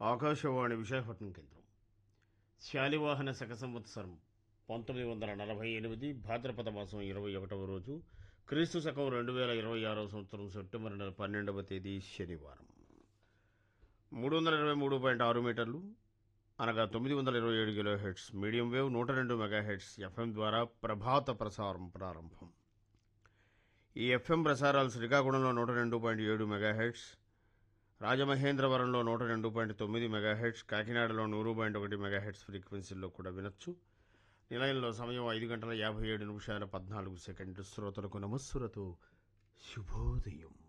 ఆకాశవాణి విశాఖపట్నం కేంద్రం శాలివాహన శక సంవత్సరం పంతొమ్మిది వందల నలభై ఎనిమిది భాద్రపద మాసం ఇరవై ఒకటవ రోజు క్రీస్తు శకం రెండు వేల ఇరవై ఆరవ సంవత్సరం సెప్టెంబర్ నెల పన్నెండవ తేదీ శనివారం మూడు వందల ఇరవై మూడు పాయింట్ ఆరు మీటర్లు అనగా తొమ్మిది వందల ఇరవై ఏడు కిలో హెడ్స్ మీడియం వేవ్ నూట రెండు మెగా హెడ్స్ ఎఫ్ఎం ద్వారా ప్రభాత ప్రసారం ప్రారంభం ఈ ఎఫ్ఎం ప్రసారాలు శ్రీకాకుళంలో నూట రెండు పాయింట్ ఏడు మెగా హెడ్స్ రాజమహేంద్రవరంలో నూట రెండు పాయింట్ తొమ్మిది మెగా హెడ్స్ కాకినాడలో నూరు పాయింట్ ఒకటి మెగా హెడ్స్ ఫ్రీక్వెన్సీల్లో కూడా వినొచ్చు నిలయంలో సమయం ఐదు గంటల యాభై ఏడు నిమిషాల పద్నాలుగు సెకండ్లు శ్రోతలకు నమస్సురతో శుభోదయం